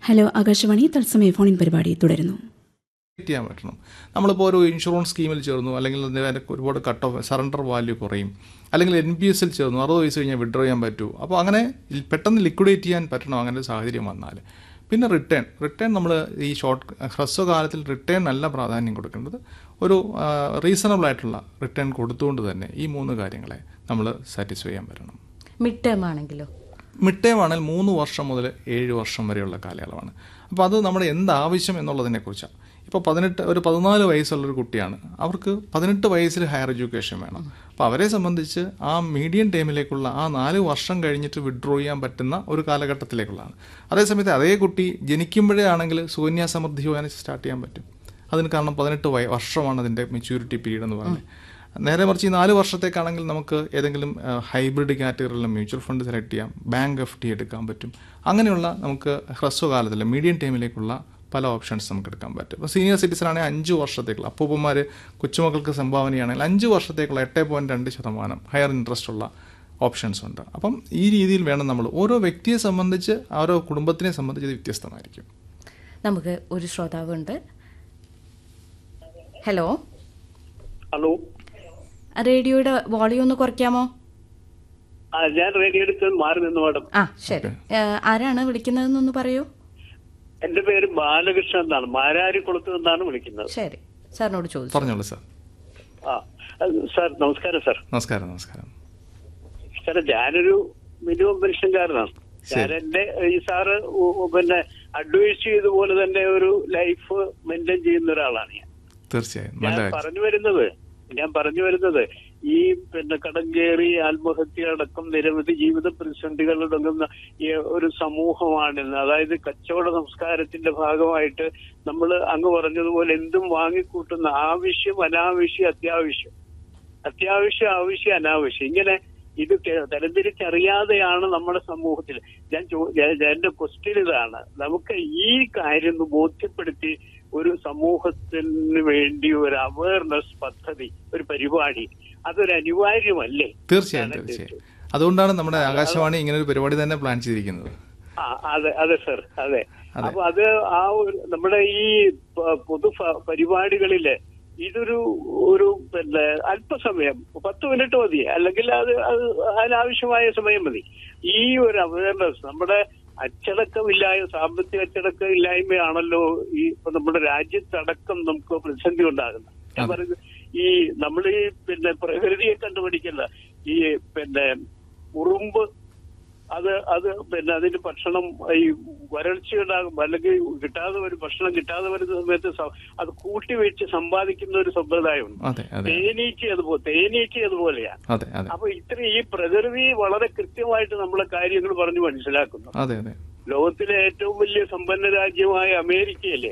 hello Akashvani തത്സമയ ഫോണിൻ പരിപാടി തുടരുന്നു ചെയ്യാൻ പറ്റണം നമ്മളിപ്പോൾ ഒരു ഇൻഷുറൻസ് സ്കീമിൽ ചേർന്നു അല്ലെങ്കിൽ അതിന് ഒരുപാട് കട്ട് ഓഫ് സറണ്ടർ വാല്യൂ കുറയും അല്ലെങ്കിൽ എൻ പി എസിൽ ചേർന്നു അറുപത് വയസ്സ് കഴിഞ്ഞാൽ വിഡ്രോ ചെയ്യാൻ പറ്റൂ അപ്പോൾ അങ്ങനെ പെട്ടെന്ന് ലിക്വിഡേറ്റ് ചെയ്യാൻ പറ്റണം അങ്ങനെ ഒരു സാഹചര്യം വന്നാൽ പിന്നെ റിട്ടേൺ റിട്ടേൺ നമ്മൾ ഈ ഷോർട്ട് ഹ്രസ്വകാലത്തിൽ റിട്ടേൺ അല്ല പ്രാധാന്യം കൊടുക്കേണ്ടത് ഒരു റീസണബിൾ ആയിട്ടുള്ള റിട്ടേൺ കൊടുത്തുകൊണ്ട് തന്നെ ഈ മൂന്ന് കാര്യങ്ങളെ നമ്മൾ സാറ്റിസ്ഫൈ ചെയ്യാൻ പറ്റണം മിഡ് ടേം ആണെങ്കിലോ മിഡ് ടേം ആണെങ്കിൽ മൂന്ന് വർഷം മുതൽ ഏഴ് വർഷം വരെയുള്ള കാലയളവാണ് അപ്പോൾ അത് നമ്മുടെ എന്താവശ്യം എന്നുള്ളതിനെക്കുറിച്ചാണ് ഇപ്പോൾ പതിനെട്ട് ഒരു പതിനാല് വയസ്സുള്ളൊരു കുട്ടിയാണ് അവർക്ക് പതിനെട്ട് വയസ്സിൽ ഹയർ എഡ്യൂക്കേഷൻ വേണം അപ്പോൾ അവരെ സംബന്ധിച്ച് ആ മീഡിയം ടൈമിലേക്കുള്ള ആ നാല് വർഷം കഴിഞ്ഞിട്ട് വിഡ്രോ ചെയ്യാൻ പറ്റുന്ന ഒരു കാലഘട്ടത്തിലേക്കുള്ളതാണ് അതേസമയത്ത് അതേ കുട്ടി ജനിക്കുമ്പോഴേ ആണെങ്കിൽ സുകന്യാ സമൃദ്ധി യോജന സ്റ്റാർട്ട് ചെയ്യാൻ പറ്റും അതിന് കാരണം പതിനെട്ട് വയ വർഷമാണ് അതിൻ്റെ മെച്യൂരിറ്റി പീരീഡ് എന്ന് പറയുന്നത് നേരെ മറിച്ച് ഈ നാല് വർഷത്തേക്കാണെങ്കിൽ നമുക്ക് ഏതെങ്കിലും ഹൈബ്രിഡ് കാറ്റഗറിയിലുള്ള മ്യൂച്വൽ ഫണ്ട് സെലക്ട് ചെയ്യാം ബാങ്ക് എഫ് ടി എടുക്കാൻ പറ്റും അങ്ങനെയുള്ള നമുക്ക് ഹ്രസ്വകാലത്തിൽ മീഡിയം ടൈമിലേക്കുള്ള പല ഓപ്ഷൻസ് നമുക്ക് എടുക്കാൻ പറ്റും ഇപ്പോൾ സീനിയർ സിറ്റിസൺ ആണെങ്കിൽ അഞ്ച് വർഷത്തേക്കുള്ള അപ്പൂപ്പന്മാർ കൊച്ചുമക്കൾക്ക് സംഭാവനയാണെങ്കിൽ അഞ്ച് വർഷത്തേക്കുള്ള എട്ട് പോയിൻറ്റ് രണ്ട് ശതമാനം ഹയർ ഇൻട്രസ്റ്റ് ഉള്ള ഓപ്ഷൻസ് ഉണ്ട് അപ്പം ഈ രീതിയിൽ വേണം നമ്മൾ ഓരോ വ്യക്തിയെ സംബന്ധിച്ച് ഓരോ കുടുംബത്തിനെ സംബന്ധിച്ച് ഇത് വ്യത്യസ്തമായിരിക്കും നമുക്ക് ഒരു ശ്രോതാവുണ്ട് ഹലോ ഹലോ റേഡിയോയുടെ വോളിയം ഒന്ന് കുറയ്ക്കാമോ ആ ഞാൻ റേഡിയോ എടുത്ത് മാറി നിന്ന് മാഡം ആ ശരി ഏ, ആരാണ് വിളിക്കുന്നതെന്നൊന്ന് പറയൂ എന്റെ പേര് ബാലകൃഷ്ണൻ എന്നാണ് മാരാരിക്കുളത്ത് നിന്നാണ് വിളിക്കുന്നത് ശരി സാറിനോട് ചോദിച്ചു പറഞ്ഞോളൂ സാർ ആ അത് സാർ നമസ്കാരം സാർ നമസ്കാരം നമസ്കാരം സാർ ഞാനൊരു മിനിമം പെൻഷൻകാരനാണ് ഞാൻ എന്റെ ഈ സാറ് ഉ- ഉ- പിന്നെ അഡ്വൈസ് ചെയ്തതുപോലെ തന്നെ ഒരു ലൈഫ് മെയിൻറ്റെയിൻ ചെയ്യുന്ന ഒരാളാണ് ഞാൻ തീർച്ചയായും ഞാൻ നല്ല കാര്യം പറഞ്ഞു വരുന്നത് ഞാൻ പറഞ്ഞു വരുന്നത് ഈ പിന്നെ കടം കയറി ആത്മഹത്യ അടക്കം നിരവധി ജീവിത പ്രതിസന്ധികൾ അടങ്ങുന്ന ഈ ഒരു സമൂഹമാണിന്ന് അതായത് കച്ചവട സംസ്കാരത്തിന്റെ ഭാഗമായിട്ട് നമ്മൾ അങ്ങ് പറഞ്ഞതുപോലെ എന്തും വാങ്ങിക്കൂട്ടുന്ന ആവശ്യം അനാവശ്യം അത്യാവശ്യം അത്യാവശ്യം ആവശ്യം അനാവശ്യം ഇങ്ങനെ ഇത് തെ- തരംതിരിച്ചറിയാതെയാണ് നമ്മുടെ സമൂഹത്തിൽ ഞാൻ ചോ- ഞാൻ- ഞാൻ- എന്റെ ക്വസ്റ്റ്യൻ ഇതാണ് നമുക്ക് ഈ കാര്യം ഒന്ന് ബോധ്യപ്പെടുത്തി ഒരു സമൂഹത്തിന് വേണ്ടി ഒരു അവയർനെസ് പദ്ധതി ഒരു പരിപാടി അതൊരു അനിവാര്യമല്ലേ തീർച്ചയായും അതാണ് തീർച്ചയായും അതുകൊണ്ടാണ് നമ്മുടെ ആകാശവാണി ഇങ്ങനെ ഒരു പരിപാടി തന്നെ പ്ലാൻ ചെയ്തിരിക്കുന്നത് ആ അതെ അതെ സർ അതെ അപ്പൊ അത് ആ ഒരു നമ്മുടെ ഈ പ- പൊതു ഫ- പരിപാടികളില് ഇതൊരു ഒരു പിന്നെ അല്പസമയം പത്ത് മിനിറ്റ് മതി അല്ലെങ്കിൽ അത് അത് അതിനാവശ്യമായ സമയം മതി ഈ ഒരു അവയർനെസ് നമ്മുടെ അച്ചടക്കമില്ലായ്മ സാമ്പത്തിക അച്ചടക്കം ഇല്ലായ്മയാണല്ലോ ഈ ഇപ്പൊ നമ്മുടെ രാജ്യത്തടക്കം നമുക്ക് പ്രതിസന്ധി ഉണ്ടാകുന്നത് ഞാൻ പറയുന്നത് ഈ നമ്മൾ ഈ പിന്നെ പ്രകൃതിയെ കണ്ടുപിടിക്കുന്ന ഈ പിന്നെ ഉറുമ്പ് അത് അത് പിന്നെ അതിന് ഭക്ഷണം ഈ വരൾച്ച ഉണ്ടാകും അല്ലെങ്കിൽ കിട്ടാതെ ഒരു ഭക്ഷണം കിട്ടാതെ വരുന്ന സമയത്ത് സ- അത് കൂട്ടി വെച്ച് സമ്പാദിക്കുന്ന ഒരു സമ്പ്രദായമുണ്ട് അതെ അതെ തേനീച്ച അതുപോലെ തേനീച്ച അതുപോലെയാണ് അതെ അതെ അപ്പൊ ഇത്ര ഈ പ്രകൃതി വളരെ കൃത്യമായിട്ട് നമ്മളെ കാര്യങ്ങൾ പറഞ്ഞ് മനസ്സിലാക്കുന്നു അതെ അതെ ലോകത്തിലെ ഏറ്റവും വലിയ സമ്പന്ന രാജ്യമായ അമേരിക്കയിലെ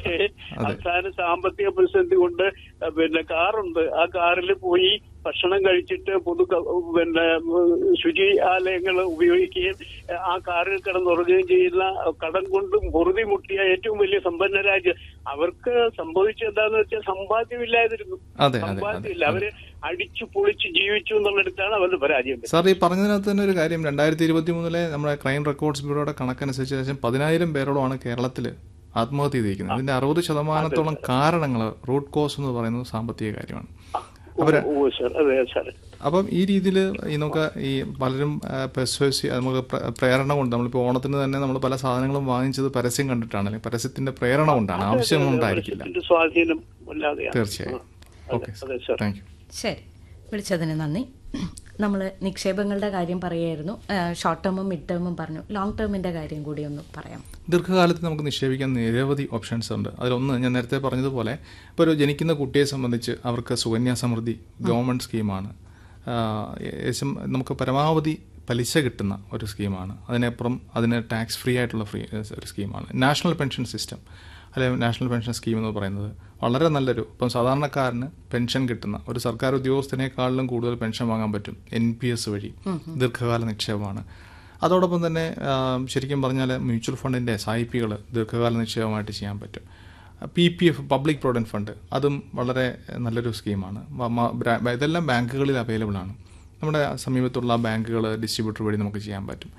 അവസാന സാമ്പത്തിക പ്രതിസന്ധി കൊണ്ട് പിന്നെ കാറുണ്ട് ആ കാറിൽ പോയി ഭക്ഷണം കഴിച്ചിട്ട് പൊതു ക- പിന്നെ ശുചി ആലയങ്ങൾ ഉപയോഗിക്കുകയും ആ കാറിൽ കിടന്നുറങ്ങുകയും ചെയ്യുന്ന കടം കൊണ്ട് പൊറുതി മുട്ടിയ ഏറ്റവും വലിയ സമ്പന്ന രാജ്യം അവർക്ക് സംഭവിച്ചെന്താന്ന് വെച്ചാൽ സമ്പാദ്യമില്ലാതിരുന്നു അതെ അതെ അതെ സമ്പാദ്യമില്ല അവര് അടിച്ചു പൊളിച്ച് ജീവിച്ചു എന്നുള്ളിടത്താണ് അവരുടെ പരാജയം സാർ ഈ പറഞ്ഞതിനകത്ത് തന്നെ ഒരു കാര്യം രണ്ടായിരത്തി ഇരുപത്തി മൂന്നിലെ നമ്മുടെ ക്രൈം റെക്കോർഡ്സ് ബ്യൂറോയുടെ കണക്കനുസരിച്ച് ഏകദേശം പതിനായിരം പേരോളമാണ് കേരളത്തിൽ ആത്മഹത്യ ചെയ്തിരിക്കുന്നത് ഇതിന്റെ അറുപത് ശതമാനത്തോളം കാരണങ്ങൾ റൂട്ട് കോസ് എന്ന് പറയുന്നത് സാമ്പത്തിക കാര്യമാണ് അവര് ഓ സാർ അതെ സാർ അപ്പം ഈ രീതിയിൽ ഈ നമുക്ക് ഈ പലരും പെർസ്വേസി നമുക്ക് പ്ര- പ്രേരണ കൊണ്ട് നമ്മളിപ്പോൾ ഓണത്തിന് തന്നെ നമ്മൾ പല സാധനങ്ങളും വാങ്ങിച്ചത് പരസ്യം കണ്ടിട്ടാണ് അല്ലെങ്കിൽ പരസ്യത്തിന്റെ പ്രേരണ കൊണ്ടാണ് ആവശ്യം കൊണ്ടായിരിക്കില്ല ഇതിന്റെ സ്വാധീനം അല്ലാതെയാണ് തീർച്ചയായും ഓക്കെ അതെ സാർ താങ്ക് യു ശരി വിളിച്ചതിന് നന്ദി നമ്മൾ നിക്ഷേപങ്ങളുടെ കാര്യം പറയായിരുന്നു ഷോർട്ട് ടേമും മിഡ് ടേമും പറഞ്ഞു ലോങ് ടേമിന്റെ കാര്യം കൂടി ഒന്ന് പറയാം ദീർഘകാലത്ത് നമുക്ക് നിക്ഷേപിക്കാൻ നിരവധി ഓപ്ഷൻസ് ഉണ്ട് അതിലൊന്ന് ഞാൻ നേരത്തെ പറഞ്ഞതുപോലെ ഇപ്പോൾ ഒരു ജനിക്കുന്ന കുട്ടിയെ സംബന്ധിച്ച് അവർക്ക് സുകന്യാ സമൃദ്ധി ഗവൺമെൻറ് സ്കീമാണ് ആഹ് ഏകദേശം നമുക്ക് പരമാവധി പലിശ കിട്ടുന്ന ഒരു സ്കീമാണ് അതിനപ്പുറം അതിന് ടാക്സ് ഫ്രീ ആയിട്ടുള്ള ഫ്രീ ഒരു സ്കീമാണ് നാഷണൽ പെൻഷൻ സിസ്റ്റം അല്ലെങ്കിൽ നാഷണൽ പെൻഷൻ സ്കീം എന്ന് പറയുന്നത് വളരെ നല്ലൊരു ഇപ്പം സാധാരണക്കാരന് പെൻഷൻ കിട്ടുന്ന ഒരു സർക്കാർ ഉദ്യോഗസ്ഥനേക്കാളിലും കൂടുതൽ പെൻഷൻ വാങ്ങാൻ പറ്റും എൻ പി എസ് വഴി ദീർഘകാല നിക്ഷേപമാണ് അതോടൊപ്പം തന്നെ ആ, ശരിക്കും പറഞ്ഞാൽ മ്യൂച്വൽ ഫണ്ടിൻ്റെ എസ് ഐ പികൾ ദീർഘകാല നിക്ഷേപമായിട്ട് ചെയ്യാൻ പറ്റും P P F public provident fund അതും വളരെ നല്ലൊരു സ്കീമാണ് വ- മ- ബ്രാ- ഇതെല്ലാം ബാങ്കുകളിൽ അവൈലബിൾ ആണ് നമ്മുടെ സമീപത്തുള്ള ബാങ്കുകൾ ഡിസ്ട്രിബ്യൂട്ടർ വഴി നമുക്ക് ചെയ്യാൻ പറ്റും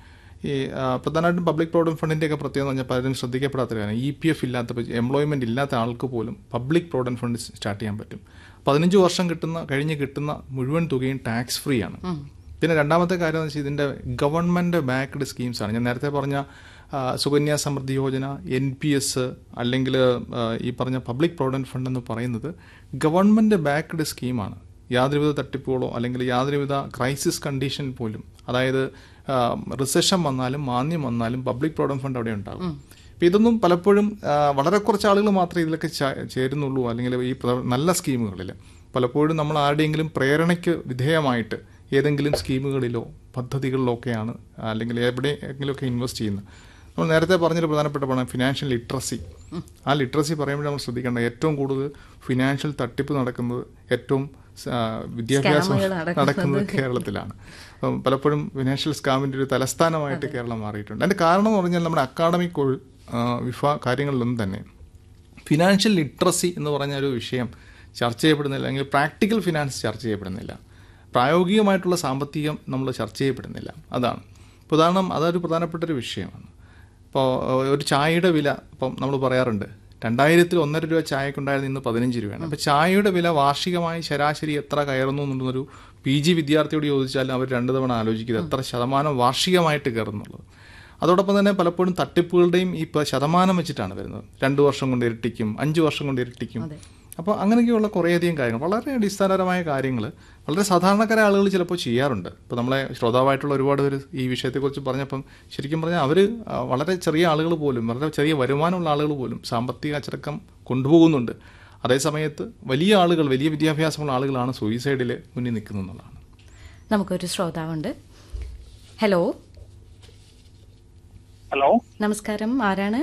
ഈ ആ, പ്രധാനമായിട്ടും പബ്ലിക് പ്രോവിഡന്റ് ഫണ്ടിൻ്റെ ഒക്കെ പ്രത്യേകത എന്ന് പറഞ്ഞാൽ പലരും ശ്രദ്ധിക്കപ്പെടാത്ത കാര്യം ഇ പി എഫ് ഇല്ലാത്ത എംപ്ലോയ്മെന്റ് ഇല്ലാത്ത ആൾക്ക് പോലും പബ്ലിക് പ്രോവിഡന്റ് ഫണ്ട് സ്റ്റാർട്ട് ചെയ്യാൻ പറ്റും പതിനഞ്ച് വർഷം കിട്ടുന്ന കഴിഞ്ഞ് കിട്ടുന്ന മുഴുവൻ തുകയും ടാക്സ് ഫ്രീ ആണ് പിന്നെ രണ്ടാമത്തെ കാര്യം എന്ന് വെച്ചാൽ ഇതിൻ്റെ ഗവൺമെൻറ് ബാക്ക്ഡ് സ്കീംസ് ആണ് ഞാൻ നേരത്തെ പറഞ്ഞ ആ, സുകന്യ സമൃദ്ധി യോജന എൻ പി എസ് അല്ലെങ്കിൽ ആ, ഈ പറഞ്ഞ പബ്ലിക് പ്രോവിഡന്റ് ഫണ്ട് എന്ന് പറയുന്നത് ഗവൺമെൻറ് ബാക്ക്ഡ് സ്കീമാണ് യാതൊരുവിധ തട്ടിപ്പുകളോ അല്ലെങ്കിൽ യാതൊരുവിധ ക്രൈസിസ് കണ്ടീഷൻ പോലും അതായത് റിസഷൻ വന്നാലും മാന്യം വന്നാലും പബ്ലിക് പ്രോവിഡന്റ് ഫണ്ട് അവിടെ ഉണ്ടാകും അപ്പം ഇതൊന്നും പലപ്പോഴും ആ, വളരെ കുറച്ച് ആളുകൾ മാത്രമേ ഇതിലൊക്കെ ചാ- ചേരുന്നുള്ളൂ അല്ലെങ്കിൽ ഈ പ്ര- നല്ല സ്കീമുകളിൽ പലപ്പോഴും നമ്മൾ ആരുടെയെങ്കിലും പ്രേരണയ്ക്ക് വിധേയമായിട്ട് ഏതെങ്കിലും സ്കീമുകളിലോ പദ്ധതികളിലോ ഒക്കെയാണ് അല്ലെങ്കിൽ എവിടെയെങ്കിലുമൊക്കെ ഇൻവെസ്റ്റ് ചെയ്യുന്നത് നമ്മൾ നേരത്തെ പറഞ്ഞൊരു പ്രധാനപ്പെട്ട പണം ഫിനാൻഷ്യൽ ലിറ്ററസി ആ ലിറ്ററസി പറയുമ്പോൾ നമ്മൾ ശ്രദ്ധിക്കേണ്ട ഏറ്റവും കൂടുതൽ ഫിനാൻഷ്യൽ തട്ടിപ്പ് നടക്കുന്നത് ഏറ്റവും ആ, വിദ്യാഭ്യാസം സ്കാമുകൾ നടക്കുന്നത് നടക്കുന്നത് കേരളത്തിലാണ് അപ്പം പലപ്പോഴും ഫിനാൻഷ്യൽ സ്കാമിൻ്റെ ഒരു തലസ്ഥാനമായിട്ട് കേരളം മാറിയിട്ടുണ്ട് അതിൻ്റെ കാരണം എന്ന് പറഞ്ഞാൽ നമ്മുടെ അക്കാഡമിക് വിഫ കാര്യങ്ങളിലൊന്നും തന്നെ ഫിനാൻഷ്യൽ ലിറ്ററസി എന്ന് പറഞ്ഞ ഒരു വിഷയം ചർച്ച ചെയ്യപ്പെടുന്നില്ല അല്ലെങ്കിൽ പ്രാക്ടിക്കൽ ഫിനാൻസ് ചർച്ച ചെയ്യപ്പെടുന്നില്ല പ്രായോഗികമായിട്ടുള്ള സാമ്പത്തികം നമ്മൾ ചർച്ച ചെയ്യപ്പെടുന്നില്ല അതാണ് ഇപ്പോൾ ഉദാഹരണം അതൊരു പ്രധാനപ്പെട്ട ഒരു വിഷയമാണ് ഇപ്പോൾ ഒരു ചായയുടെ വില ഇപ്പം നമ്മൾ പറയാറുണ്ട് രണ്ടായിരത്തിൽ ഒന്നര രൂപ ചായക്കുണ്ടായിരുന്ന ഇന്ന് പതിനഞ്ച് രൂപയാണ് അപ്പോൾ ചായയുടെ വില വാർഷികമായി ശരാശരി എത്ര കയറുന്നു എന്നുള്ളൊരു പി ജി വിദ്യാർത്ഥിയോട് ചോദിച്ചാൽ അവർ രണ്ട് തവണ ആലോചിക്കുന്നത് എത്ര ശതമാനം വാർഷികമായിട്ട് കയറുന്നുള്ളത് അതോടൊപ്പം തന്നെ പലപ്പോഴും തട്ടിപ്പുകളുടെയും ഈ പ- ശതമാനം വെച്ചിട്ടാണ് വരുന്നത് രണ്ട് വർഷം കൊണ്ട് ഇരട്ടിക്കും അഞ്ച് വർഷം കൊണ്ട് ഇരട്ടിക്കും അപ്പോൾ അങ്ങനെയൊക്കെയുള്ള കുറേയധികം കാര്യങ്ങൾ വളരെ അടിസ്ഥാനപരമായ കാര്യങ്ങൾ വളരെ സാധാരണക്കാരായ ആളുകൾ ചിലപ്പോൾ ചെയ്യാറുണ്ട് ഇപ്പോൾ നമ്മളെ ശ്രോതാവായിട്ടുള്ള ഒരുപാട് പേര് ഈ വിഷയത്തെക്കുറിച്ച് പറഞ്ഞപ്പം ശരിക്കും പറഞ്ഞാൽ അവർ വളരെ ചെറിയ ആളുകൾ പോലും വളരെ ചെറിയ വരുമാനമുള്ള ആളുകൾ പോലും സാമ്പത്തിക അച്ചടക്കം കൊണ്ടുപോകുന്നുണ്ട് അതേസമയത്ത് വലിയ ആളുകൾ വലിയ വിദ്യാഭ്യാസമുള്ള ആളുകളാണ് സൂയിസൈഡിൽ മുന്നിൽ നിൽക്കുന്നത് എന്നുള്ളതാണ് നമുക്കൊരു ശ്രോതാവുണ്ട് ഹലോ ഹലോ നമസ്കാരം ആരാണ്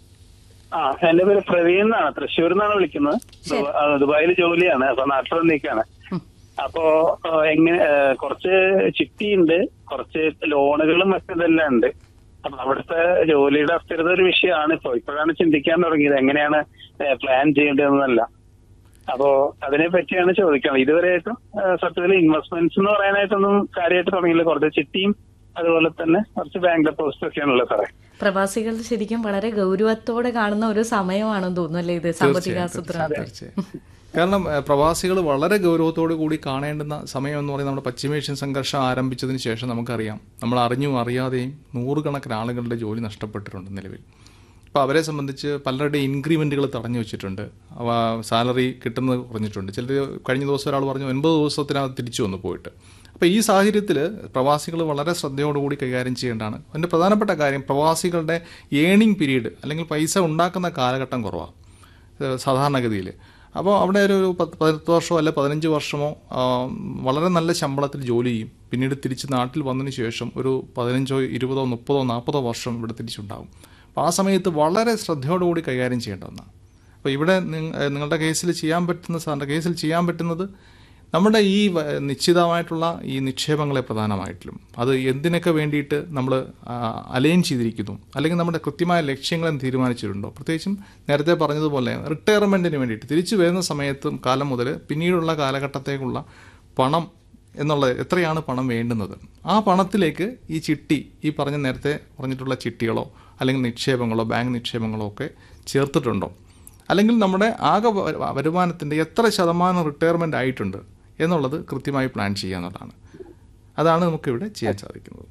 ആ എന്റെ പേര് പ്രവീൺ എന്നാണ് തൃശ്ശൂരിൽ നിന്നാണ് വിളിക്കുന്നത് ദുബ- ആ, ദുബായിൽ ജോലിയാണ് അപ്പൊ നാട്ടിൽ വന്നിരിക്കാണ് അപ്പോ ആ, എങ്ങനെ ആ, കുറച്ച് ചിട്ടിയുണ്ട് കുറച്ച് ലോണുകളും മറ്റതെല്ലാം ഉണ്ട് അപ്പൊ അവിടുത്തെ ജോലിയുടെ അസ്ഥിരത ഒരു വിഷയമാണ് ഇപ്പൊ ഇപ്പോഴാണ് ചിന്തിക്കാൻ തുടങ്ങിയത് എങ്ങനെയാണ് പ്ലാൻ ചെയ്യേണ്ടതെന്നല്ല അപ്പോ അതിനെ പറ്റിയാണ് ചോദിക്കുന്നത് ഇതുവരെയായിട്ടും ആ, സത്യത്തിൽ ഇൻവെസ്റ്റ്മെന്റ്സ് എന്ന് പറയാനായിട്ടൊന്നും കാര്യമായിട്ട് തുടങ്ങിയില്ല കുറച്ച് ചിട്ടിയും അതുപോലെ തന്നെ കുറച്ച് ബാങ്ക് ഡെപ്പോസിറ്റ് ഒക്കെയാണുള്ളത് സാറേ പ്രവാസികൾ ശരിക്കും വളരെ ഗൗരവത്തോടെ കാണുന്ന ഒരു സമയമാണെന്ന് തോന്നുന്നു അല്ലേ ഇത് സാമ്പത്തിക ആസൂത്രണം തീർച്ചയായും കാരണം പ്രവാസികൾ വളരെ ഗൗരവത്തോടു കൂടി കാണേണ്ടുന്ന സമയം എന്ന് പറയുന്നത് നമ്മുടെ പശ്ചിമേഷ്യൻ സംഘർഷം ആരംഭിച്ചതിന് ശേഷം നമുക്കറിയാം നമ്മൾ അറിഞ്ഞും അറിയാതെയും നൂറുകണക്കിന് ആളുകളുടെ ജോലി നഷ്ടപ്പെട്ടിട്ടുണ്ട് നിലവിൽ അപ്പോൾ അവരെ സംബന്ധിച്ച് പലരുടെ ഇൻക്രിമെൻറ്റുകൾ തടഞ്ഞു വെച്ചിട്ടുണ്ട് അവ സാലറി കിട്ടുന്നത് കുറഞ്ഞിട്ടുണ്ട് ചിലർ കഴിഞ്ഞ ദിവസം ഒരാൾ പറഞ്ഞു ഒൻപത് ദിവസത്തിനകത്ത് തിരിച്ചു വന്നു പോയിട്ട് അപ്പോൾ ഈ സാഹചര്യത്തിൽ പ്രവാസികൾ വളരെ ശ്രദ്ധയോടുകൂടി കൈകാര്യം ചെയ്യേണ്ടതാണ് അതിൻ്റെ പ്രധാനപ്പെട്ട കാര്യം പ്രവാസികളുടെ ഏണിംഗ് പീരീഡ് അല്ലെങ്കിൽ പൈസ ഉണ്ടാക്കുന്ന കാലഘട്ടം കുറവാണ് ഏഹ് സാധാരണഗതിയിൽ അപ്പോൾ അവിടെ ഒരു ഒരു പത്ത് പതിനെട്ട് വർഷമോ അല്ലെ പതിനഞ്ച് വർഷമോ ആ, വളരെ നല്ല ശമ്പളത്തിൽ ജോലി ചെയ്യും പിന്നീട് തിരിച്ച് നാട്ടിൽ വന്നതിന് ശേഷം ഒരു പതിനഞ്ചോ ഇരുപതോ മുപ്പതോ നാൽപ്പതോ വർഷം ഇവിടെ തിരിച്ചുണ്ടാകും അപ്പോൾ ആ സമയത്ത് വളരെ ശ്രദ്ധയോടുകൂടി കൈകാര്യം ചെയ്യേണ്ട ഒന്നാണ് അപ്പോൾ ഇവിടെ നിങ്ങ- ഏഹ് നിങ്ങളുടെ കേസിൽ ചെയ്യാൻ പറ്റുന്ന സാറിൻ്റെ കേസിൽ ചെയ്യാൻ പറ്റുന്നത് നമ്മുടെ ഈ വ- നിശ്ചിതമായിട്ടുള്ള ഈ നിക്ഷേപങ്ങളെ പ്രധാനമായിട്ടും അത് എന്തിനൊക്കെ വേണ്ടിയിട്ട് നമ്മൾ അലൈൻ ചെയ്തിരിക്കുന്നു അല്ലെങ്കിൽ നമ്മുടെ കൃത്യമായ ലക്ഷ്യങ്ങളെ തീരുമാനിച്ചിട്ടുണ്ടോ പ്രത്യേകിച്ചും നേരത്തെ പറഞ്ഞതുപോലെ റിട്ടയർമെൻറ്റിന് വേണ്ടിയിട്ട് തിരിച്ചു വരുന്ന സമയത്തും കാലം മുതൽ പിന്നീടുള്ള കാലഘട്ടത്തേക്കുള്ള പണം എന്നുള്ളത് എത്രയാണ് പണം വേണ്ടുന്നത് ആ പണത്തിലേക്ക് ഈ ചിട്ടി ഈ പറഞ്ഞ നേരത്തെ പറഞ്ഞിട്ടുള്ള ചിട്ടികളോ അല്ലെങ്കിൽ നിക്ഷേപങ്ങളോ ബാങ്ക് നിക്ഷേപങ്ങളോ ഒക്കെ ചേർത്തിട്ടുണ്ടോ അല്ലെങ്കിൽ നമ്മുടെ ആകെ വ- വരുമാനത്തിൻ്റെ എത്ര ശതമാനം റിട്ടയർമെൻ്റ് ആയിട്ടുണ്ട് എന്നുള്ളത് കൃത്യമായി പ്ലാൻ ചെയ്യുക എന്നുള്ളതാണ് അതാണ് നമുക്കിവിടെ ചെയ്യാൻ സാധിക്കുന്നത്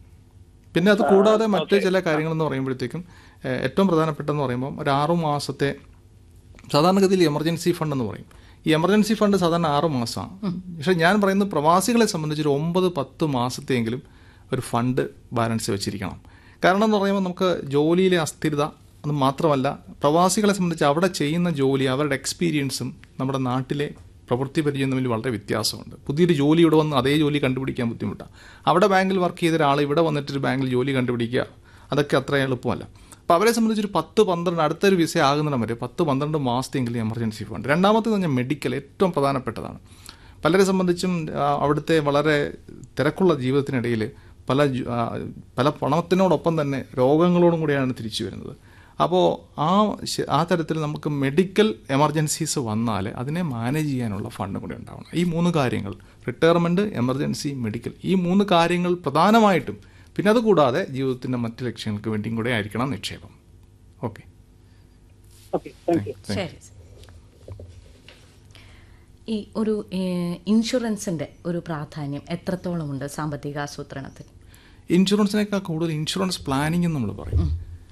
പിന്നെ അത് കൂടാതെ മറ്റ് ചില കാര്യങ്ങളെന്ന് പറയുമ്പോഴത്തേക്കും ഏഹ്, ഏറ്റവും പ്രധാനപ്പെട്ടെന്ന് പറയുമ്പോൾ ഒരു ആറു മാസത്തെ സാധാരണഗതിയിൽ എമർജൻസി ഫണ്ട് എന്ന് പറയും ഈ എമർജൻസി ഫണ്ട് സാധാരണ ആറ് മാസമാണ് പക്ഷേ ഞാൻ പറയുന്നത് പ്രവാസികളെ സംബന്ധിച്ച് ഒരു ഒമ്പത് പത്ത് മാസത്തെയെങ്കിലും ഒരു ഫണ്ട് ബാലൻസ് വെച്ചിരിക്കണം കാരണം എന്ന് പറയുമ്പോൾ നമുക്ക് ജോലിയിലെ അസ്ഥിരത അത് മാത്രമല്ല പ്രവാസികളെ സംബന്ധിച്ച് അവിടെ ചെയ്യുന്ന ജോലി അവരുടെ എക്സ്പീരിയൻസും നമ്മുടെ നാട്ടിലെ പ്രവൃത്തി പരിചയം തമ്മിൽ വളരെ വ്യത്യാസമുണ്ട് പുതിയൊരു ജോലി ഇവിടെ വന്ന് അതേ ജോലി കണ്ടുപിടിക്കാൻ ബുദ്ധിമുട്ടാണ് അവിടെ ബാങ്കിൽ വർക്ക് ചെയ്ത ഒരാൾ ഇവിടെ വന്നിട്ടൊരു ബാങ്കിൽ ജോലി കണ്ടുപിടിക്കുക അതൊക്കെ അത്ര എളുപ്പമല്ല അപ്പോൾ അവരെ സംബന്ധിച്ച് ഒരു പത്ത് പന്ത്രണ്ട് അടുത്തൊരു വിസ ആകുന്നിടം വരെ പത്ത് പന്ത്രണ്ട് മാസത്തെങ്കിലും എമർജൻസി ഫണ്ട് രണ്ടാമത്തെ പറഞ്ഞാൽ മെഡിക്കൽ ഏറ്റവും പ്രധാനപ്പെട്ടതാണ് പലരെ സംബന്ധിച്ചും ആ, അവിടുത്തെ വളരെ തിരക്കുള്ള ജീവിതത്തിനിടയിൽ പല ജു- ആ, പല പണത്തിനോടൊപ്പം തന്നെ രോഗങ്ങളോടും കൂടിയാണ് തിരിച്ചു വരുന്നത് അപ്പോൾ ആ ശ- ആ തരത്തിൽ നമുക്ക് മെഡിക്കൽ എമർജൻസീസ് വന്നാൽ അതിനെ മാനേജ് ചെയ്യാനുള്ള ഫണ്ട് കൂടി ഉണ്ടാവണം ഈ മൂന്ന് കാര്യങ്ങൾ റിട്ടയർമെൻറ്റ് എമർജൻസി മെഡിക്കൽ ഈ മൂന്ന് കാര്യങ്ങൾ പ്രധാനമായിട്ടും പിന്നെ അതുകൂടാതെ ജീവിതത്തിൻ്റെ മറ്റ് ലക്ഷ്യങ്ങൾക്ക് വേണ്ടിയും കൂടെ ആയിരിക്കണം നിക്ഷേപം ഓക്കെ ഓക്കെ താങ്ക് യു ശരി ഈ ഒരു ഏഹ്, ഇൻഷുറൻസിന്റെ ഒരു പ്രാധാന്യം എത്രത്തോളമുണ്ട് സാമ്പത്തിക ആസൂത്രണത്തിൽ ഇൻഷുറൻസിനേക്കാൾ കൂടുതൽ ഇൻഷുറൻസ് പ്ലാനിംഗ് നമ്മൾ പറയും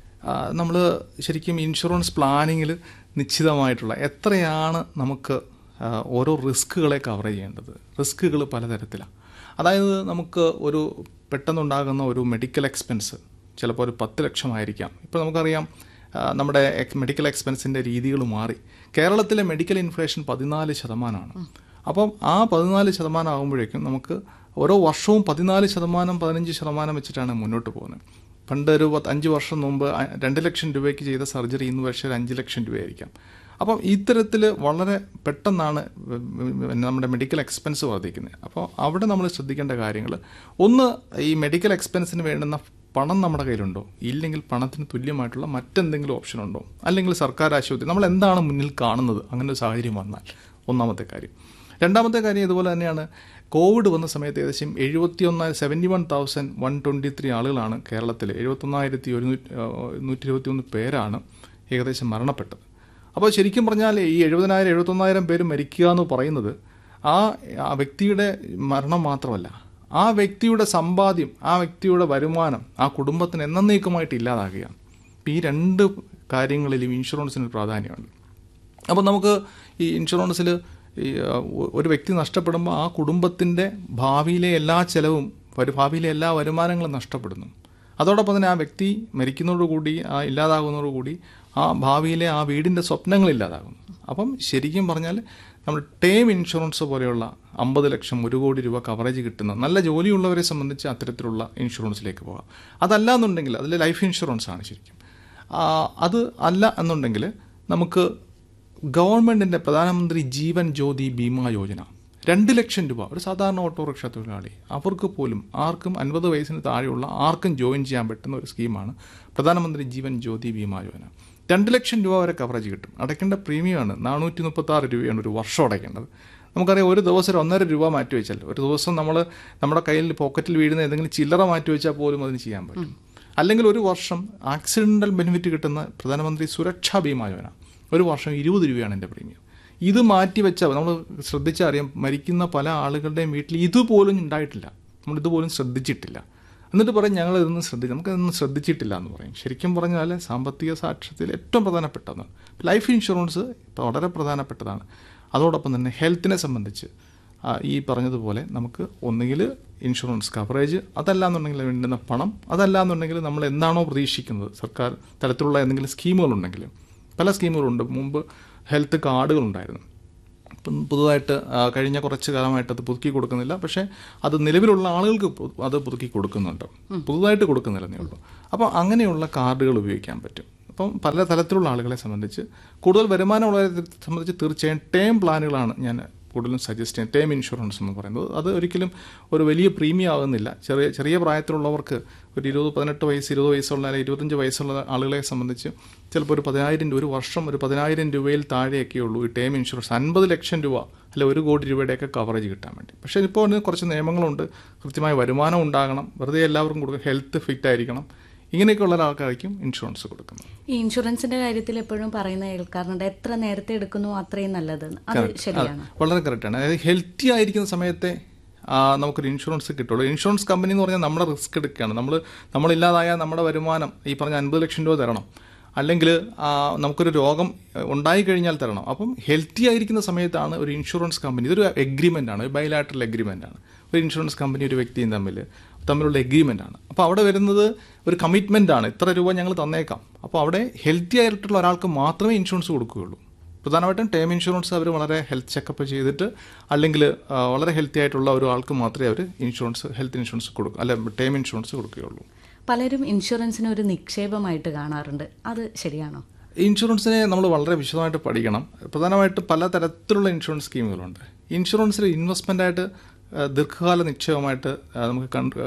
നമ്മൾ ശരിക്കും ഇൻഷുറൻസ് പ്ലാനിങ്ങിൽ നിശ്ചിതമായിട്ടുള്ള എത്രയാണ് നമുക്ക് ആ, ഓരോ റിസ്ക്കുകളെ കവർ ചെയ്യേണ്ടത് റിസ്ക്കുകൾ പലതരത്തിലാണ് അതായത് നമുക്ക് ഒരു പെട്ടെന്നുണ്ടാകുന്ന ഒരു മെഡിക്കൽ എക്സ്പെൻസ് ചിലപ്പോൾ ഒരു പത്ത് ലക്ഷമായിരിക്കാം ഇപ്പോൾ നമുക്കറിയാം ആ, നമ്മുടെ എക്- മെഡിക്കൽ എക്സ്പെൻസിൻ്റെ രീതികൾ മാറി കേരളത്തിലെ മെഡിക്കൽ ഇൻഫ്ലേഷൻ പതിനാല് ശതമാനമാണ് അപ്പം ആ പതിനാല് ശതമാനം ആകുമ്പോഴേക്കും നമുക്ക് ഓരോ വർഷവും പതിനാല് ശതമാനം പതിനഞ്ച് ശതമാനം വെച്ചിട്ടാണ് മുന്നോട്ട് പോകുന്നത് പണ്ട് ഒരു പത്ത് അഞ്ച് വർഷം മുമ്പ് അ- രണ്ട് ലക്ഷം രൂപയ്ക്ക് ചെയ്ത സർജറി ഇന്ന് പക്ഷേ ഒരു അഞ്ച് ലക്ഷം രൂപയായിരിക്കാം അപ്പം ഇത്തരത്തിൽ വളരെ പെട്ടെന്നാണ് വ- വ- നമ്മുടെ മെഡിക്കൽ എക്സ്പെൻസ് വർദ്ധിക്കുന്നത് അപ്പോൾ അവിടെ നമ്മൾ ശ്രദ്ധിക്കേണ്ട കാര്യങ്ങൾ ഒന്ന് ഈ മെഡിക്കൽ എക്സ്പെൻസിന് വേണ്ടുന്ന പണം നമ്മുടെ കയ്യിലുണ്ടോ ഇല്ലെങ്കിൽ പണത്തിന് തുല്യമായിട്ടുള്ള മറ്റെന്തെങ്കിലും ഓപ്ഷൻ ഉണ്ടോ അല്ലെങ്കിൽ സർക്കാർ ആശുപത്രി നമ്മൾ എന്താണ് മുന്നിൽ കാണുന്നത് അങ്ങനെ ഒരു സാഹചര്യം വന്നാൽ ഒന്നാമത്തെ കാര്യം രണ്ടാമത്തെ കാര്യം ഇതുപോലെ തന്നെയാണ് കോവിഡ് വന്ന സമയത്ത് ഏകദേശം എഴുപത്തി ഒന്നായിരം seventy one thousand one twenty three ആളുകളാണ് കേരളത്തിൽ എഴുപത്തൊന്നായിരത്തി ഒരുന്നൂറ്റി നൂറ്റി ഇരുപത്തി ഒന്ന് പേരാണ് ഏകദേശം മരണപ്പെട്ടത് അപ്പോൾ ശരിക്കും പറഞ്ഞാൽ ഈ എഴുപതിനായിരം എഴുപത്തൊന്നായിരം പേര് മരിക്കുക എന്ന് പറയുന്നത് ആ ആ വ്യക്തിയുടെ മരണം മാത്രമല്ല ആ വ്യക്തിയുടെ സമ്പാദ്യം ആ വ്യക്തിയുടെ വരുമാനം ആ കുടുംബത്തിന് എന്നേക്കുമായിട്ട് ഇല്ലാതാകുകയാണ് അപ്പോൾ ഈ രണ്ട് കാര്യങ്ങളിലും ഇൻഷുറൻസിന് ഒരു പ്രാധാന്യമുണ്ട് അപ്പോൾ നമുക്ക് ഈ ഇൻഷുറൻസിൽ ഈ ആ, ഒ- ഒരു വ്യക്തി നഷ്ടപ്പെടുമ്പോൾ ആ കുടുംബത്തിൻ്റെ ഭാവിയിലെ എല്ലാ ചെലവും വരു- ഭാവിയിലെ എല്ലാ വരുമാനങ്ങളും നഷ്ടപ്പെടുന്നു അതോടൊപ്പം തന്നെ ആ വ്യക്തി മരിക്കുന്നതോടുകൂടി ആ ഇല്ലാതാകുന്നതോടുകൂടി ആ ഭാവിയിലെ ആ വീടിൻ്റെ സ്വപ്നങ്ങൾ ഇല്ലാതാകുന്നു അപ്പം ശരിക്കും പറഞ്ഞാൽ നമ്മൾ ടേം ഇൻഷുറൻസ് പോലെയുള്ള അമ്പത് ലക്ഷം ഒരു കോടി രൂപ കവറേജ് കിട്ടുന്ന നല്ല ജോലിയുള്ളവരെ സംബന്ധിച്ച് അത്തരത്തിലുള്ള ഇൻഷുറൻസിലേക്ക് പോകാം അതല്ല എന്നുണ്ടെങ്കിൽ അതിൽ ലൈഫ് ഇൻഷുറൻസ് ആണ് ശരിക്കും ആ, അത് അല്ല എന്നുണ്ടെങ്കിൽ നമുക്ക് ഗവൺമെൻറ്റിൻ്റെ പ്രധാനമന്ത്രി ജീവൻ ജ്യോതി ബീമാ യോജന രണ്ട് ലക്ഷം രൂപ ഒരു സാധാരണ ഓട്ടോറിക്ഷ തൊഴിലാളി അവർക്ക് പോലും ആർക്കും അൻപത് വയസ്സിന് താഴെയുള്ള ആർക്കും ജോയിൻ ചെയ്യാൻ പറ്റുന്ന ഒരു സ്കീമാണ് പ്രധാനമന്ത്രി ജീവൻ ജ്യോതി ബീമാ യോജന രണ്ട് ലക്ഷം രൂപ വരെ കവറേജ് കിട്ടും അടയ്ക്കേണ്ട പ്രീമിയമാണ് നാനൂറ്റി മുപ്പത്തി ആറ് രൂപയാണ് ഒരു വർഷം അടയ്ക്കേണ്ടത് നമുക്കറിയാം ഒരു ദിവസം ഒരു ഒന്നര രൂപ മാറ്റി വെച്ചാൽ ഒരു ദിവസം നമ്മൾ നമ്മുടെ കയ്യിൽ പോക്കറ്റിൽ വീഴുന്ന ഏതെങ്കിലും ചില്ലറ മാറ്റി വെച്ചാൽ പോലും അതിന് ചെയ്യാൻ പറ്റും അല്ലെങ്കിൽ ഒരു വർഷം ആക്സിഡൻ്റൽ ബെനിഫിറ്റ് കിട്ടുന്ന പ്രധാനമന്ത്രി സുരക്ഷാ ബീമാ യോജന ഒരു വർഷം ഇരുപത് രൂപയാണ് എൻ്റെ പ്രീമിയം ഇത് മാറ്റി വെച്ചാൽ നമ്മൾ ശ്രദ്ധിച്ചറിയാം മരിക്കുന്ന പല ആളുകളുടെയും വീട്ടിൽ ഇതുപോലും ഉണ്ടായിട്ടില്ല നമ്മൾ ഇതുപോലും ശ്രദ്ധിച്ചിട്ടില്ല എന്നിട്ട് പറയും ഞങ്ങൾ ഇതൊന്നും ശ്രദ്ധിച്ചു നമുക്കതൊന്നും ശ്രദ്ധിച്ചിട്ടില്ല എന്ന് പറയും ശരിക്കും പറഞ്ഞാൽ സാമ്പത്തിക സാക്ഷ്യത്തിൽ ഏറ്റവും പ്രധാനപ്പെട്ടതാണ് ലൈഫ് ഇൻഷുറൻസ് ഇപ്പോൾ വളരെ പ്രധാനപ്പെട്ടതാണ് അതോടൊപ്പം തന്നെ ഹെൽത്തിനെ സംബന്ധിച്ച് ആ, ഈ പറഞ്ഞതുപോലെ നമുക്ക് ഒന്നുകിൽ ഇൻഷുറൻസ് കവറേജ് അതല്ല എന്നുണ്ടെങ്കിൽ വേണ്ടുന്ന പണം അതല്ല എന്നുണ്ടെങ്കിൽ നമ്മൾ എന്താണോ പ്രതീക്ഷിക്കുന്നത് സർക്കാർ തലത്തിലുള്ള എന്തെങ്കിലും സ്കീമുകളുണ്ടെങ്കിൽ പല സ്കീമുകളുണ്ട് മുമ്പ് ഹെൽത്ത് കാർഡുകളുണ്ടായിരുന്നു ഇപ്പം പുതുതായിട്ട് ആ, കഴിഞ്ഞ കുറച്ച് കാലമായിട്ട് അത് പുതുക്കി കൊടുക്കുന്നില്ല പക്ഷേ അത് നിലവിലുള്ള ആളുകൾക്ക് പു- അത് പുതുക്കി കൊടുക്കുന്നുണ്ട് പുതുതായിട്ട് കൊടുക്കുന്നില്ലെന്നേ ഉള്ളൂ അപ്പോൾ അങ്ങനെയുള്ള കാർഡുകൾ ഉപയോഗിക്കാൻ പറ്റും അപ്പം പല തലത്തിലുള്ള ആളുകളെ സംബന്ധിച്ച് കൂടുതൽ വരുമാനമുള്ളവരെ സംബന്ധിച്ച് തീർച്ചയായും ടേം പ്ലാനുകളാണ് ഞാൻ കൂടുതലും സജസ്റ്റ് ചെയ്യുന്നത് ടേം ഇൻഷുറൻസ് എന്ന് പറയുന്നത് അത് ഒരിക്കലും ഒരു വലിയ പ്രീമിയം ആകുന്നില്ല ചെറിയ ചെറിയ പ്രായത്തിലുള്ളവർക്ക് ഒരു ഇരുപത് പതിനെട്ട് വയസ്സ് ഇരുപത് വയസ്സുള്ള അല്ലെങ്കിൽ ഇരുപത്തഞ്ച് വയസ്സുള്ള ആളുകളെ സംബന്ധിച്ച് ചിലപ്പോൾ ഒരു പതിനായിരം രൂപ ഒരു വർഷം ഒരു പതിനായിരം രൂപയിൽ താഴെയൊക്കെ ഉള്ളൂ ഈ ടേം ഇൻഷുറൻസ് അൻപത് ലക്ഷം രൂപ അല്ലെ ഒരു കോടി രൂപയുടെയൊക്കെ കവറേജ് കിട്ടാൻ വേണ്ടി പക്ഷേ ഇപ്പോൾ അതിന് കുറച്ച് നിയമങ്ങളുണ്ട് കൃത്യമായ വരുമാനം ഉണ്ടാകണം വെറുതെ എല്ലാവർക്കും കൊടുക്കുക ഹെൽത്ത് ഫിറ്റ് ആയിരിക്കണം ഇങ്ങനെയൊക്കെയുള്ള ഒരാൾക്കായിരിക്കും ഇൻഷുറൻസ് കൊടുക്കുന്നത് ഈ ഇൻഷുറൻസിന്റെ കാര്യത്തിൽ എപ്പോഴും പറയുന്ന കേൾക്കാറുണ്ട് എത്ര നേരത്തെ എടുക്കുന്നു അത്രയും നല്ലത് അത് ശരിയാണ് വളരെ കറക്റ്റാണ് അതായത് ഹെൽത്തി ആയിരിക്കുന്ന സമയത്തെ ആ, നമുക്കൊരു ഇൻഷുറൻസ് കിട്ടുള്ളൂ ഇൻഷുറൻസ് കമ്പനി എന്ന് പറഞ്ഞാൽ നമ്മുടെ റിസ്ക് എടുക്കുകയാണ് നമ്മൾ നമ്മളില്ലാതായാൽ നമ്മുടെ വരുമാനം ഈ പറഞ്ഞ അൻപത് ലക്ഷം രൂപ തരണം അല്ലെങ്കിൽ ആ, നമുക്കൊരു രോഗം ഉണ്ടായി കഴിഞ്ഞാൽ തരണം അപ്പം ഹെൽത്തി ആയിരിക്കുന്ന സമയത്താണ് ഒരു ഇൻഷുറൻസ് കമ്പനി ഇതൊരു എഗ്രിമെൻ്റ് ആണ് ഒരു ബയലാറ്ററൽ എഗ്രിമെൻ്റ് ആണ് ഒരു ഇൻഷുറൻസ് കമ്പനി ഒരു വ്യക്തിയും തമ്മിൽ തമ്മിലുള്ള എഗ്രിമെൻ്റ് ആണ് അപ്പോൾ അവിടെ വരുന്നത് ഒരു കമ്മിറ്റ്മെൻ്റ് ആണ് ഇത്ര രൂപ ഞങ്ങൾ തന്നേക്കാം അപ്പോൾ അവിടെ ഹെൽത്തി ആയിട്ടുള്ള ഒരാൾക്ക് മാത്രമേ ഇൻഷുറൻസ് കൊടുക്കുകയുള്ളൂ പ്രധാനമായിട്ടും ടേം ഇൻഷുറൻസ് അവർ വളരെ ഹെൽത്ത് ചെക്കപ്പ് ചെയ്തിട്ട് അല്ലെങ്കിൽ ആ, വളരെ ഹെൽത്തി ആയിട്ടുള്ള ഒരാൾക്ക് മാത്രമേ അവർ ഇൻഷുറൻസ് ഹെൽത്ത് ഇൻഷുറൻസ് കൊടുക്കൂ അല്ല ടേം ഇൻഷുറൻസ് കൊടുക്കുകയുള്ളൂ പലരും ഇൻഷുറൻസിനെ ഒരു നിക്ഷേപമായിട്ട് കാണാറുണ്ട് അത് ശരിയാണോ ഇൻഷുറൻസിനെ നമ്മൾ വളരെ വിശദമായിട്ട് പഠിക്കണം പ്രധാനമായിട്ട് പല തരത്തിലുള്ള ഇൻഷുറൻസ് സ്കീമുകളുണ്ട് ഇൻഷുറൻസിൽ ഇൻവെസ്റ്റ്മെൻ്റ് ആയിട്ട് ആ, ദീർഘകാല നിക്ഷേപമായിട്ട് ആ, നമുക്ക്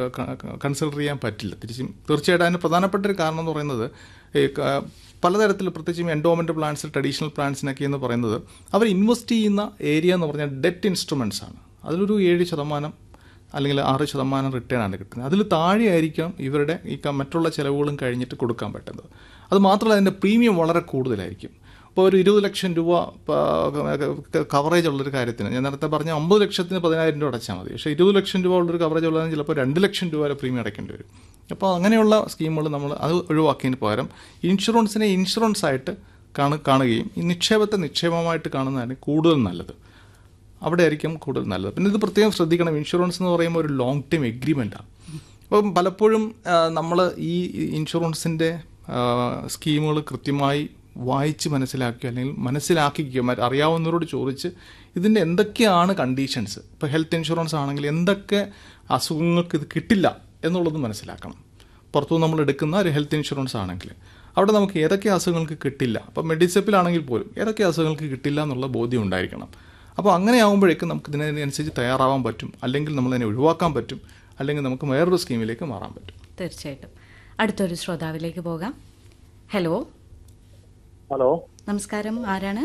കൺസിഡർ ചെയ്യാൻ പറ്റില്ല തിരിച്ചും തീർച്ചയായിട്ടും അതിന് പ്രധാനപ്പെട്ട ഒരു കാരണം എന്ന് പറയുന്നത് ഈ ക- പലതരത്തിൽ പ്രത്യേകിച്ചും എൻഡോമെൻ്റ് പ്ലാൻസിൽ ട്രഡീഷണൽ പ്ലാൻസിനൊക്കെ എന്ന് പറയുന്നത് അവർ ഇൻവെസ്റ്റ് ചെയ്യുന്ന ഏരിയ എന്ന് പറഞ്ഞാൽ ഡെറ്റ് ഇൻസ്ട്രുമെൻറ്റ്സ് ആണ് അതിലൊരു ഏഴ് ശതമാനം അല്ലെങ്കിൽ ആറ് ശതമാനം റിട്ടേൺ ആണ് കിട്ടുന്നത് അതിൽ താഴെയായിരിക്കാം ഇവരുടെ ഈ ക- മറ്റുള്ള ചിലവുകളും കഴിഞ്ഞിട്ട് കൊടുക്കാൻ പറ്റുന്നത് അത് മാത്രമല്ല അതിൻ്റെ പ്രീമിയം വളരെ കൂടുതലായിരിക്കും ഇപ്പോൾ ഒരു ഇരുപത് ലക്ഷം രൂപ കവറേജ് ഉള്ളൊരു കാര്യത്തിന് ഞാൻ നേരത്തെ പറഞ്ഞ അമ്പത് ലക്ഷത്തിന് പതിനായിരം രൂപ അടച്ചാൽ മതി പക്ഷേ ഇരുപത് ലക്ഷം രൂപ ഉള്ളൊരു കവറേജ് ഉള്ളതിന് ചിലപ്പോൾ രണ്ട് ലക്ഷം രൂപ വരെ പ്രീമിയം അടയ്ക്കേണ്ടി വരും അപ്പോൾ അങ്ങനെയുള്ള സ്കീമുകൾ നമ്മൾ അത് ഒഴിവാക്കിയതിന് പകരം ഇൻഷുറൻസിനെ ഇൻഷുറൻസ് ആയിട്ട് കാണു കാണുകയും ഈ നിക്ഷേപത്തെ നിക്ഷേപമായിട്ട് കാണുന്നതാണ് കൂടുതൽ നല്ലത് അവിടെ ആയിരിക്കും കൂടുതൽ നല്ലത് പിന്നെ ഇത് പ്രത്യേകം ശ്രദ്ധിക്കണം ഇൻഷുറൻസ് എന്ന് പറയുമ്പോൾ ഒരു ലോങ് ടൈം എഗ്രിമെൻറ്റാണ് അപ്പം പലപ്പോഴും നമ്മൾ ഈ ഇൻഷുറൻസിൻ്റെ സ്കീമുകൾ കൃത്യമായി വായിച്ച് മനസ്സിലാക്കി അല്ലെങ്കിൽ മനസ്സിലാക്കിക്കുക മറ്റ് അറിയാവുന്നവരോട് ചോദിച്ച് ഇതിൻ്റെ എന്തൊക്കെയാണ് കണ്ടീഷൻസ് ഇപ്പോൾ ഹെൽത്ത് ഇൻഷുറൻസ് ആണെങ്കിൽ എന്തൊക്കെ അസുഖങ്ങൾക്ക് ഇത് കിട്ടില്ല എന്നുള്ളത് മനസ്സിലാക്കണം പുറത്തുനിന്ന് നമ്മൾ എടുക്കുന്ന ഒരു ഹെൽത്ത് ഇൻഷുറൻസ് ആണെങ്കിൽ അവിടെ നമുക്ക് ഏതൊക്കെ അസുഖങ്ങൾക്ക് കിട്ടില്ല അപ്പോൾ മെഡിസെപ്പിലാണെങ്കിൽ പോലും ഏതൊക്കെ അസുഖങ്ങൾക്ക് കിട്ടില്ല എന്നുള്ള ബോധ്യം ഉണ്ടായിരിക്കണം അപ്പോൾ അങ്ങനെ ആകുമ്പോഴേക്കും നമുക്ക് ഇതിനനുസരിച്ച് തയ്യാറാവാൻ പറ്റും അല്ലെങ്കിൽ നമ്മളതിനെ ഒഴിവാക്കാൻ പറ്റും അല്ലെങ്കിൽ നമുക്ക് വേറൊരു സ്കീമിലേക്ക് മാറാൻ പറ്റും തീർച്ചയായിട്ടും അടുത്തൊരു ശ്രോതാവിലേക്ക് പോകാം ഹലോ ഹലോ നമസ്കാരം ആരാണ്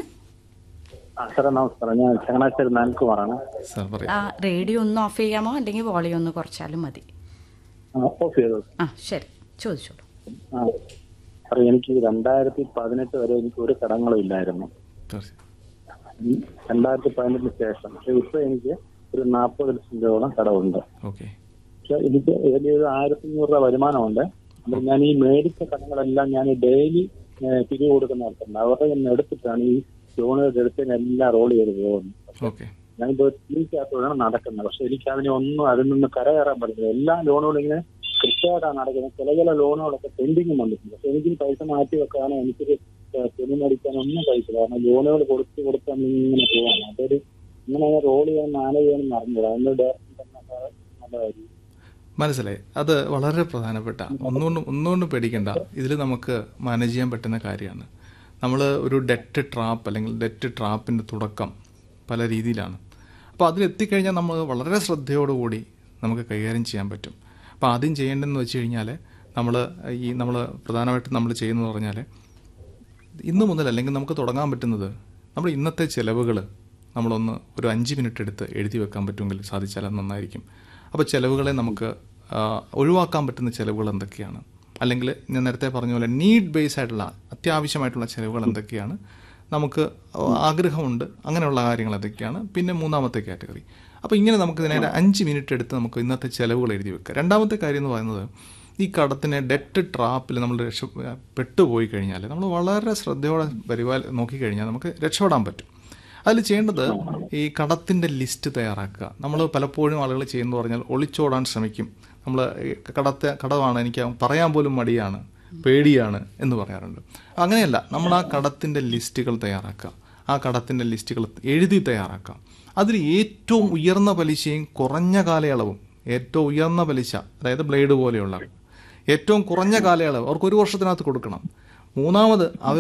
ആ സാറേ നമസ്കാരം ഞാൻ ചങ്ങനാശ്ശേരി നാൻകുമാറാണ് സാർ പറയാം ആ റേഡിയോ ഒന്ന് ഓഫ് ചെയ്യാമോ അല്ലെങ്കിൽ വോളിയം ഒന്ന് കുറച്ചാലും മതി ആ, ഓഫ് ചെയ്തു ആ ശരി ചോദിച്ചോളൂ ആ സാറേ എനിക്ക് രണ്ടായിരത്തി പതിനെട്ട് വരെ എനിക്ക് ഒരു കടങ്ങളും ഇല്ലായിരുന്നു തീർച്ചയായും ഉം, രണ്ടായിരത്തി പതിനെട്ടിന് ശേഷം പക്ഷെ ഇപ്പൊ എനിക്ക് ഒരു നാൽപ്പത് ലക്ഷം രൂപയോളം കടമുണ്ട് ഓക്കെ പക്ഷെ എനിക്ക് ഏകദേശം ആയിരത്തി അഞ്ഞൂറ് രൂപ വരുമാനമുണ്ട് അപ്പോൾ ഞാൻ ഈ മേടിച്ച കടങ്ങളെല്ലാം ഞാൻ ഡെയിലി പിരിവ് കൊടുക്കുന്ന ആൾക്കാരുണ്ട് അവരുടെ നിന്ന് എടുത്തിട്ടാണ് ഈ ലോണുകൾ എടുത്തതിനെല്ലാം റോൾ ചെയ്ത് പോകുന്നത് ഓക്കെ ഞാനിപ്പോ തിരിച്ചകത്തോടാണ് നടക്കുന്നത് പക്ഷെ എനിക്ക് അതിനെ ഒന്നും അതിൽ നിന്ന് കരകയറാൻ പറ്റുന്നില്ല എല്ലാ ലോണുകളും ഇങ്ങനെ കൃത്യമായിട്ടാണ് നടക്കുന്നത് ചില ചില ലോണുകളൊക്കെ പെൻഡിങ് വന്നിട്ടുണ്ട് പക്ഷെ എനിക്ക് പൈസ മാറ്റി വെക്കാനോ എനിക്കൊരു തുണി മേടിക്കാനോ ഒന്നും പൈസ കാരണം ലോണുകൾ കൊടുത്ത് കൊടുത്ത് ഇങ്ങനെ പോവാണ് അതൊരു ഇങ്ങനെ റോൾ ചെയ്യാൻ മാനേജ് ചെയ്യാൻ അറിഞ്ഞത് അതിന്റെ ഡയറക്ഷൻ തന്നെ നല്ലതായിരിക്കും മനസ്സിലായി അത് വളരെ പ്രധാനപ്പെട്ട ഒന്നുകൊണ്ടും ഒന്നുകൊണ്ടും പേടിക്കേണ്ട ഇതിൽ നമുക്ക് മാനേജ് ചെയ്യാൻ പറ്റുന്ന കാര്യമാണ് നമ്മൾ ഒരു ഡെറ്റ് ട്രാപ്പ് അല്ലെങ്കിൽ ഡെറ്റ് ട്രാപ്പിൻ്റെ തുടക്കം പല രീതിയിലാണ് അപ്പോൾ അതിലെത്തിക്കഴിഞ്ഞാൽ നമ്മൾ വളരെ ശ്രദ്ധയോടുകൂടി നമുക്ക് കൈകാര്യം ചെയ്യാൻ പറ്റും അപ്പോൾ ആദ്യം ചെയ്യേണ്ടതെന്ന് വെച്ച് കഴിഞ്ഞാൽ നമ്മൾ ഈ നമ്മൾ പ്രധാനമായിട്ടും നമ്മൾ ചെയ്യുന്നത് പറഞ്ഞാൽ ഇന്ന് മുതൽ അല്ലെങ്കിൽ നമുക്ക് തുടങ്ങാൻ പറ്റുന്നത് നമ്മൾ ഇന്നത്തെ ചിലവുകൾ നമ്മളൊന്ന് ഒരു അഞ്ച് മിനിറ്റ് എടുത്ത് എഴുതി വെക്കാൻ പറ്റുമെങ്കിൽ സാധിച്ചാൽ അത് നന്നായിരിക്കും അപ്പോൾ ചിലവുകളെ നമുക്ക് ആ, ഒഴിവാക്കാൻ പറ്റുന്ന ചിലവുകൾ എന്തൊക്കെയാണ് അല്ലെങ്കിൽ ഞാൻ നേരത്തെ പറഞ്ഞ പോലെ നീഡ് ബേസ് ആയിട്ടുള്ള അത്യാവശ്യമായിട്ടുള്ള ചിലവുകൾ എന്തൊക്കെയാണ് നമുക്ക് ആഗ്രഹമുണ്ട് അങ്ങനെയുള്ള കാര്യങ്ങൾ എന്തൊക്കെയാണ് പിന്നെ മൂന്നാമത്തെ കാറ്റഗറി അപ്പോൾ ഇങ്ങനെ നമുക്ക് ഇതിനെ അഞ്ച് മിനിറ്റ് എടുത്ത് നമുക്ക് ഇന്നത്തെ ചിലവുകൾ എഴുതി വെക്കുക രണ്ടാമത്തെ കാര്യം എന്ന് പറയുന്നത് ഈ കടത്തിനെ ഡെറ്റ് ട്രാപ്പിൽ നമ്മൾ രക്ഷ പെട്ടുപോയി കഴിഞ്ഞാൽ നമ്മൾ വളരെ ശ്രദ്ധയോടെ പരിപാല നോക്കിക്കഴിഞ്ഞാൽ നമുക്ക് രക്ഷപ്പെടാൻ പറ്റും അതിൽ ചെയ്യേണ്ടത് ഈ കടത്തിൻ്റെ ലിസ്റ്റ് തയ്യാറാക്കുക നമ്മൾ പലപ്പോഴും ആളുകൾ ചെയ്യുന്നത് പറഞ്ഞാൽ ഒളിച്ചോടാൻ ശ്രമിക്കും നമ്മൾ കടത്തെ കടമാണ് എനിക്ക് പറയാൻ പോലും മടിയാണ് പേടിയാണ് എന്ന് പറയാറുണ്ട് അങ്ങനെയല്ല നമ്മൾ ആ കടത്തിൻ്റെ ലിസ്റ്റുകൾ തയ്യാറാക്കുക ആ കടത്തിൻ്റെ ലിസ്റ്റുകൾ എഴുതി തയ്യാറാക്കാം അതിൽ ഏറ്റവും ഉയർന്ന പലിശയും കുറഞ്ഞ കാലയളവും ഏറ്റവും ഉയർന്ന പലിശ അതായത് ബ്ലേഡ് പോലെയുള്ള ഏറ്റവും കുറഞ്ഞ കാലയളവ് അവർക്ക് ഒരു വർഷത്തിനകത്ത് കൊടുക്കണം മൂന്നാമത് അവർ